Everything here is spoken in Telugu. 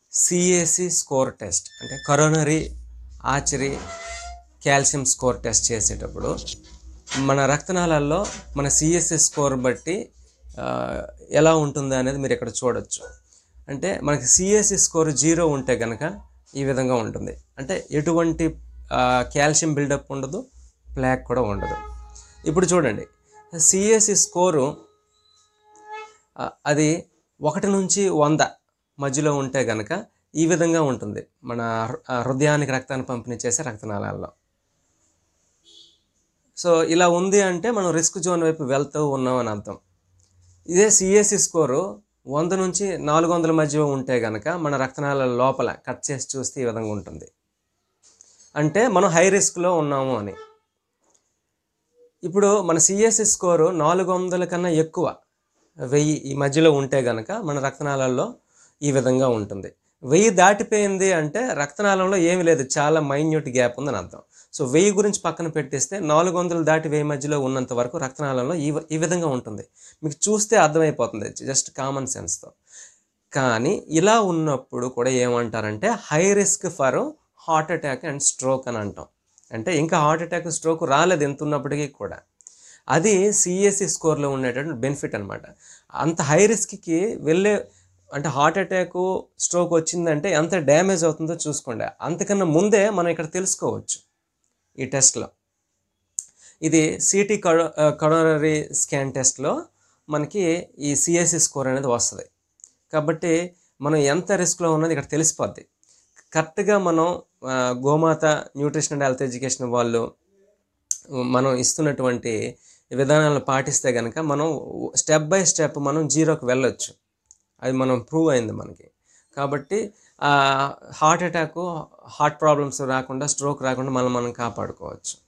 సిఏసి స్కోర్ టెస్ట్ అంటే కరోనరీ ఆచరీ కాల్షియం స్కోర్ టెస్ట్ చేసేటప్పుడు మన రక్తనాళాల్లో మన సిఎస్సి స్కోర్ బట్టి ఆ, ఎలా ఉంటుంది అనేది మీరు ఇక్కడ చూడొచ్చు అంటే మనకి సిఎస్సి స్కోర్ జీరో ఉంటే కనుక ఈ విధంగా ఉంటుంది అంటే ఎటువంటి కాల్షియం బిల్డప్ ఉండదు ప్లాక్ కూడా ఉండదు ఇప్పుడు చూడండి సిఎస్సి స్కోరు ఆ, అది ఒకటి నుంచి వంద మధ్యలో ఉంటే కనుక ఈ విధంగా ఉంటుంది మన హృ- ఆ, హృదయానికి రక్తాన్ని పంపిణీ చేసే రక్తనాళాల్లో సో ఇలా ఉంది అంటే మనం రిస్క్ జోన్ వైపు వెళ్తూ ఉన్నాం అని అర్థం ఇదే సిఎస్సి స్కోరు వంద నుంచి నాలుగు వందల మధ్య ఉంటే కనుక మన రక్తనాళాల లోపల కట్ చేసి చూస్తే ఈ విధంగా ఉంటుంది అంటే మనం హై రిస్క్లో ఉన్నాము అని ఇప్పుడు మన సిఎస్సి స్కోరు నాలుగు వందల కన్నా ఎక్కువ వెయ్యి ఈ మధ్యలో ఉంటే కనుక మన రక్తనాళాల్లో ఈ విధంగా ఉంటుంది వెయ్యి దాటిపోయింది అంటే రక్తనాళంలో ఏమీ లేదు చాలా మైన్యూట్ గ్యాప్ ఉందని అర్థం సో వెయ్యి గురించి పక్కన పెట్టేస్తే నాలుగు వందలు దాటి వెయ్యి మధ్యలో ఉన్నంత వరకు రక్తనాళంలో ఈ వ- ఈ విధంగా ఉంటుంది మీకు చూస్తే అర్థమైపోతుంది జస్ట్ కామన్ సెన్స్తో కానీ ఇలా ఉన్నప్పుడు కూడా ఏమంటారంటే high risk for heart attack and stroke అని అంటాం అంటే ఇంకా హార్ట్ అటాక్ స్ట్రోక్ రాలేదు ఎంత ఉన్నప్పటికీ కూడా అది సిఎస్సి స్కోర్లో ఉండేటటువంటి బెనిఫిట్ అనమాట అంత హై రిస్క్కి వెళ్ళే అంటే హార్ట్ అటాక్ స్ట్రోక్ వచ్చిందంటే ఎంత డ్యామేజ్ అవుతుందో చూసుకోండి అంతకన్నా ముందే మనం ఇక్కడ తెలుసుకోవచ్చు ఈ టెస్ట్లో ఇది సిటీ కరోనరీ స్కాన్ టెస్ట్లో మనకి ఈ సిఎస్సి స్కోర్ అనేది వస్తుంది కాబట్టి మనం ఎంత రిస్క్లో ఉన్నది ఇక్కడ తెలిసిపోద్ది కరెక్ట్గా మనం ఆ, గోమాత న్యూట్రిషన్ అండ్ హెల్త్ ఎడ్యుకేషన్ వాళ్ళు మనం ఇస్తున్నటువంటి విధానాలను పాటిస్తే కనుక మనం స్టెప్ బై స్టెప్ మనం జీరోకి వెళ్ళొచ్చు అది మనం ప్రూవ్ అయింది మనకి కాబట్టి హార్ట్ అటాక్ హార్ట్ ప్రాబ్లమ్స్ రాకుండా స్ట్రోక్ రాకుండా మనం మనం కాపాడుకోవచ్చు